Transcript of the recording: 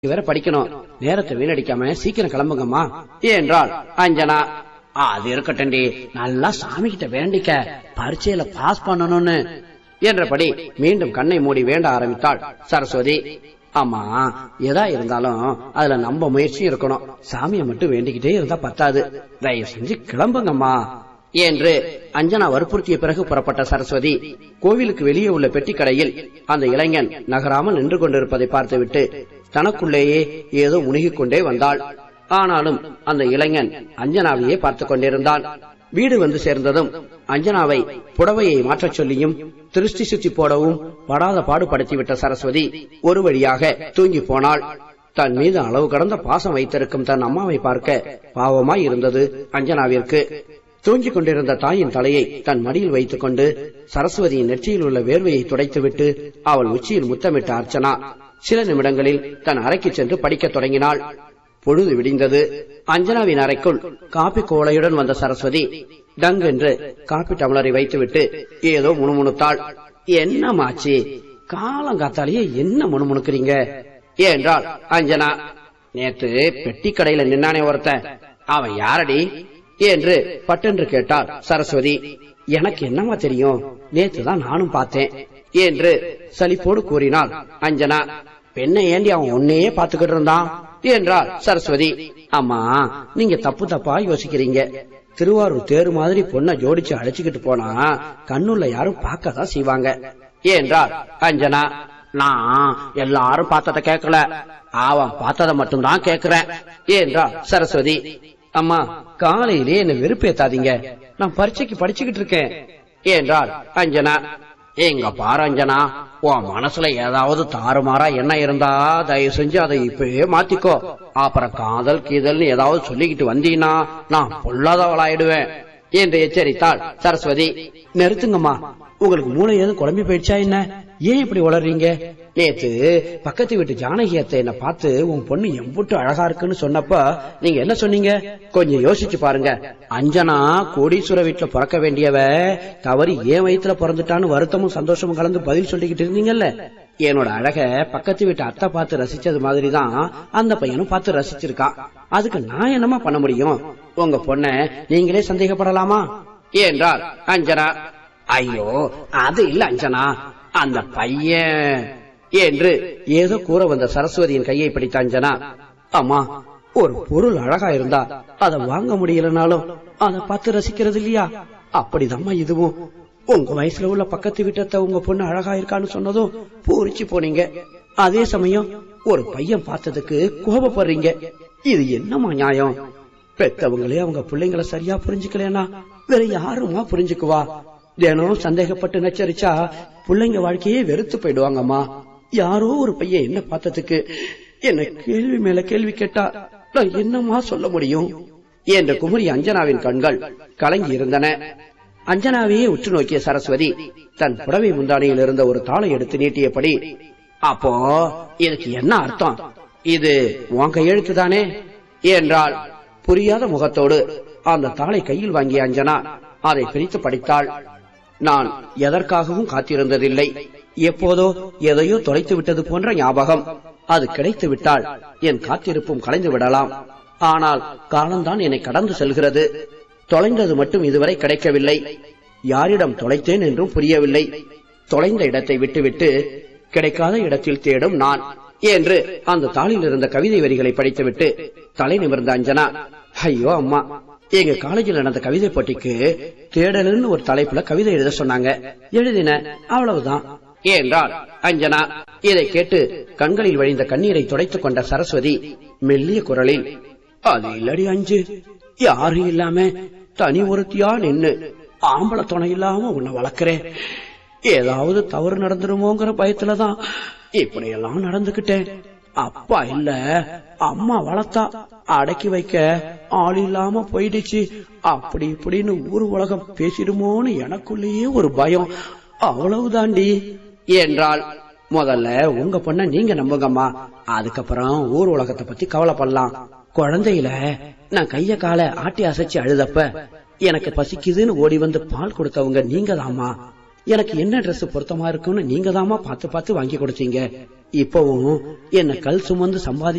வேற படிக்கணும் நேரத்தை வீணடிக்காம சீக்கிரம் கிளம்புங்கம்மா என்றாள் அஞ்சனா அது இருக்கட்டும்டி நல்லா சாமி கிட்ட வேண்டிக்க பரீட்சையில பாஸ் பண்ணணும்னு என்றபடி மீண்டும் கண்ணை மூடி வேண்ட ஆரம்பித்தாள் சரஸ்வதி ஆமா எதா இருந்தாலும் அதுல நம்ம முயற்சி இருக்கணும் சாமியை மட்டும் வேண்டிக்கிட்டே இருந்தா பத்தாது தயவு செஞ்சு கிளம்புங்கம்மா என்று அஞ்சனா வற்புறுத்திய பிறகு புறப்பட்ட சரஸ்வதி கோவிலுக்கு வெளியே உள்ள பெட்டி கடையில் அந்த இளைஞன் நகராமல் நின்று கொண்டிருப்பதை பார்த்துவிட்டு தனக்குள்ளேயே ஏதோ முழுகிக் கொண்டே வந்தாள் ஆனாலும் அந்த இளைஞன் அஞ்சனாவையே பார்த்துக் கொண்டிருந்தான் வீடு வந்து சேர்ந்ததும் அஞ்சனாவை புடவையை மாற்றச் சொல்லியும் திருஷ்டி சுத்தி போடவும் படாத பாடுபடுத்திவிட்ட சரஸ்வதி ஒரு வழியாக தூங்கி போனாள் தன் மீது அளவு கடந்த பாசம் வைத்திருக்கும் தன் அம்மாவை பார்க்க பாவமாய் இருந்தது அஞ்சனாவிற்கு தூங்கிக் கொண்டிருந்த தாயின் தலையை தன் மடியில் வைத்துக் கொண்டு சரஸ்வதியின் நெற்றியில் உள்ள வேர்வையை துடைத்துவிட்டு அவள் உச்சியில் முத்தமிட்ட அர்ச்சனா சில நிமிடங்களில் தன் அறைக்கு சென்று படிக்கத் தொடங்கினாள் பொழுது விடிந்தது அஞ்சனாவின் அறைக்குள் காப்பி கோலையுடன் வந்த சரஸ்வதி டங் என்று காப்பி டம்ளரை வைத்துவிட்டு ஏதோ முணுமுணுத்தாள் என்னமாச்சு காலங்காத்தாலேயே என்ன முணுமுணுக்கிறீங்க என்றாள் அஞ்சனா நேத்து பெட்டி கடையில நின்னானே ஒருத்தன் அவன் யாரடி என்று பட்டென்று கேட்டாள் சரஸ்வதி எனக்கு என்னமா தெரியும் நேத்து தான் நானும் பார்த்தேன் என்று சலிப்போடு கூறினாள் அஞ்சனா பெண்ணை ஏண்டி அவன் உன்னையே பாத்துக்கிட்டு இருந்தான் என்றாள் சரஸ்வதி அம்மா நீங்க தப்பு தப்பா யோசிக்கிறீங்க திருவாரூர் தேர் மாதிரி பொண்ணை ஜோடிச்சு அழைச்சுக்கிட்டு போனா கண்ணுள்ள யாரும் பார்க்கதான் செய்வாங்க என்றாள் அஞ்சனா நான் எல்லாரும் பார்த்தத கேட்கல அவன் பார்த்தத மட்டும்தான் கேக்குறேன் என்றாள் சரஸ்வதி அம்மா காலையிலே என்ன வெறுப்பேத்தாதீங்க நான் பரீட்சைக்கு படிச்சுக்கிட்டு இருக்கேன் என்றாள் அஞ்சனா எங்க பாரு அஞ்சனா உன் மனசுல ஏதாவது தாறுமாறா என்ன இருந்தா தயவு செஞ்சு அதை இப்பவே மாத்திக்கோ அப்புறம் காதல் கீதல்னு ஏதாவது சொல்லிக்கிட்டு வந்தீங்கன்னா நான் பொல்லாதவளாயிடுவேன் என்று எச்சரித்தாள் சரஸ்வதி நிறுத்துங்கம்மா உங்களுக்கு மூளை எதுவும் குழம்பி போயிடுச்சா என்ன ஏன் இப்படி வளர்றீங்க நேத்து பக்கத்து வீட்டு ஜானகி அத்தை என்ன பார்த்து உன் பொண்ணு எம்புட்டு அழகா இருக்குன்னு சொன்னப்ப நீங்க என்ன சொன்னீங்க கொஞ்சம் யோசிச்சு பாருங்க அஞ்சனா கோடீஸ்வர வீட்டுல பிறக்க வேண்டியவ தவறி ஏன் வயித்துல பிறந்துட்டான்னு வருத்தமும் சந்தோஷமும் கலந்து பதில் சொல்லிக்கிட்டு இருந்தீங்கல்ல என்னோட அழக பக்கத்து வீட்டு அத்தை பார்த்து ரசிச்சது மாதிரிதான் அந்த பையனும் பார்த்து ரசிச்சிருக்கான் அதுக்கு நான் என்னமா பண்ண முடியும் உங்க பொண்ண நீங்களே சந்தேகப்படலாமா என்றார் அஞ்சனா ஐயோ அது இல்ல அஞ்சனா அந்த பையன் என்று ஏதோ கூற வந்த சரஸ்வதியின் கையை பிடித்த அஞ்சனா அம்மா ஒரு பொருள் அழகா இருந்தா அதை வாங்க முடியலனாலும் அதை பார்த்து ரசிக்கிறது இல்லையா அப்படிதாம்மா இதுவும் உங்க வயசுல உள்ள பக்கத்து வீட்டத்தை உங்க பொண்ணு அழகா இருக்கான்னு சொன்னதும் பூரிச்சு போனீங்க அதே சமயம் ஒரு பையன் பார்த்ததுக்கு கோபப்படுறீங்க இது என்னம்மா நியாயம் பெத்தவங்களே அவங்க பிள்ளைங்களை சரியா புரிஞ்சுக்கலனா வேற யாருமா புரிஞ்சுக்குவா தினம் சந்தேகப்பட்டு நச்சரிச்சா பிள்ளைங்க வாழ்க்கையே வெறுத்து போயிடுவாங்கம்மா யாரோ ஒரு பையன் என்ன பார்த்ததுக்கு என்ன கேள்வி மேல கேள்வி கேட்டா நான் என்னமா சொல்ல முடியும் என்ற குமரி அஞ்சனாவின் கண்கள் கலங்கி இருந்தன அஞ்சனாவையே உற்று நோக்கிய சரஸ்வதி தன் புடவை முந்தானையில் இருந்த ஒரு தாளை எடுத்து நீட்டியபடி அப்போ இதுக்கு என்ன அர்த்தம் இது உன் கையெழுத்து தானே என்றால் புரியாத முகத்தோடு அந்த தாளை கையில் வாங்கிய அஞ்சனா அதை பிரித்து படித்தாள் நான் எதற்காகவும் காத்திருந்ததில்லை எப்போதோ எதையோ தொலைத்து விட்டது போன்ற ஞாபகம் அது கிடைத்து விட்டால் என் காத்திருப்பும் கலைந்து விடலாம் ஆனால் காலம்தான் என்னை கடந்து செல்கிறது தொலைந்தது மட்டும் இதுவரை கிடைக்கவில்லை யாரிடம் தொலைத்தேன் என்றும் புரியவில்லை தொலைந்த இடத்தை விட்டுவிட்டு கிடைக்காத இடத்தில் தேடும் நான் என்று அந்த தாளில் இருந்த கவிதை வரிகளை படித்துவிட்டு தலை நிமிர்ந்த அஞ்சனா ஐயோ அம்மா எங்க காலேஜில் நடந்த கவிதை போட்டிக்கு தேடலுன்னு ஒரு தலைப்புல கவிதை எழுத சொன்னாங்க எழுதின அவ்வளவுதான் என்றாள் அஞ்சனா இதை கேட்டு கண்களில் வழிந்த கண்ணீரை துடைத்துக் கொண்ட சரஸ்வதி மெல்லிய குரலில் அது இல்லடி அஞ்சு யாரும் இல்லாம தனி ஒருத்தியா நின்னு ஆம்பளை துணை இல்லாம உன்னை வளர்க்கிறேன் ஏதாவது தவறு நடந்துருமோங்கிற பயத்துலதான் இப்படியெல்லாம் நடந்துகிட்டேன் அப்பா இல்ல அம்மா வளர்த்தா அடக்கி வைக்க ஆள் இல்லாம போயிடுச்சு அப்படி இப்படின்னு ஊர் உலகம் பேசிடுமோன்னு எனக்குள்ளேயே ஒரு பயம் அவ்வளவுதாண்டி என்றால் முதல்ல உங்க பொண்ண நீங்க நம்புங்கம்மா அதுக்கப்புறம் ஊர் உலகத்தை பத்தி கவலைப்படலாம் குழந்தையில நான் கைய கால ஆட்டி அசைச்சு அழுதப்ப எனக்கு பசிக்குதுன்னு ஓடி வந்து பால் கொடுத்தவங்க நீங்க தாமா எனக்கு என்ன Dress பொருத்தமா இருக்கும்னு நீங்க தாமா பார்த்து பார்த்து வாங்கி கொடுத்தீங்க இப்பவும் என்ன கல் சுமந்து சம்பாதி